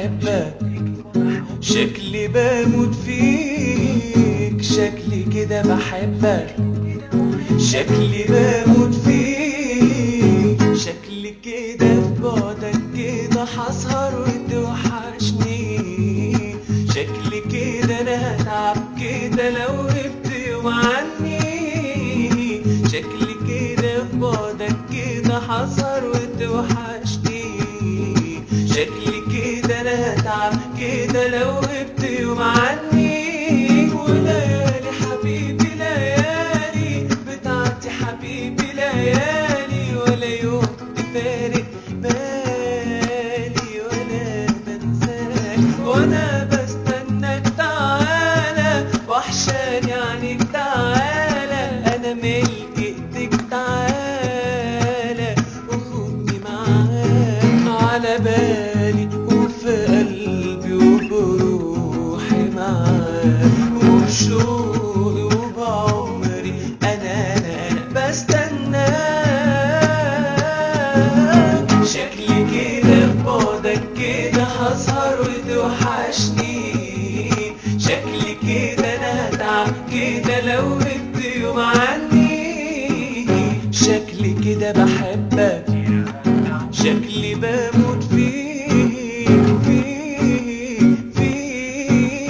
بحبك شكلي بموت فيك شكلي كده بحبك شكلي بموت فيك شكلي كده في بعدك كده حسهر وتوحشني شكلي كده انا هتعب كده لو غبت يوم عني شكلي كده في بعدك كده حسهر وتوحشني شكلي كده انا هتعب كده لو غبت يوم عني وليالي حبيبي ليالي بتعدي حبيبي ليالي ولا يوم تفارق بالي ولا بنساك وانا بستناك تعالى وحشاني عنك تعالى انا ملك ايدك تعالى وخدني معاك على بالي وفي قلبي وبروحي معاك وبشوقي وبعمري انا انا انا بستناك شكلي كده في بعدك كده هسهر وتوحشني شكلي كده انا هتعب كده لو غبت يوم عني شكلي كده بحبك شكلي بموت فيك فيك فيك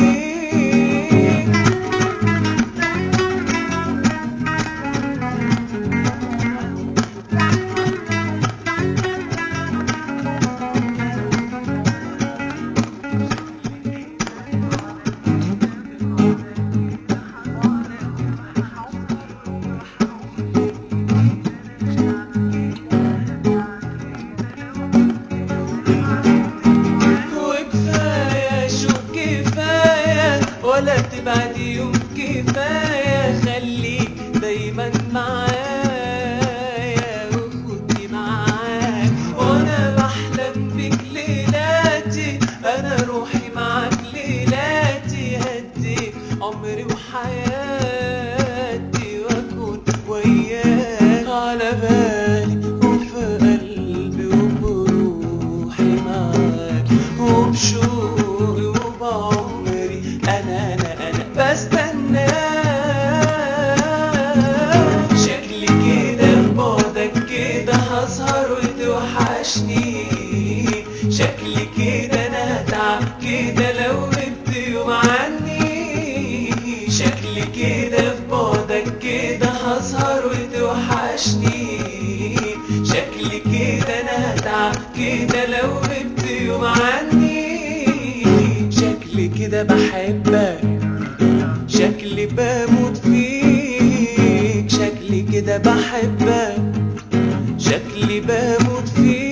وكفاية شو كفاية ولا تبعد يوم كفاية خليك دايما معايا وخدني معاك وانا بحلم بك ليلاتي انا روحي معاك ليلاتي هديك عمري وحياتي واكون وياك على بالي وفي قلبي وبروحي معاك وبشوقي وبعمري انا انا انا بستناك شكلي كده في بعدك كده هسهر وتوحشني شكلي كده انا هتعب كده لو غبت يوم عني شكلي كده في بعدك كده هسهر وتوحشني شكلي كده انا هتعب كده لو غبت يوم عني شكلي كده بحبك شكلي بموت فيك شكلي كده بحبك شكلي بموت فيك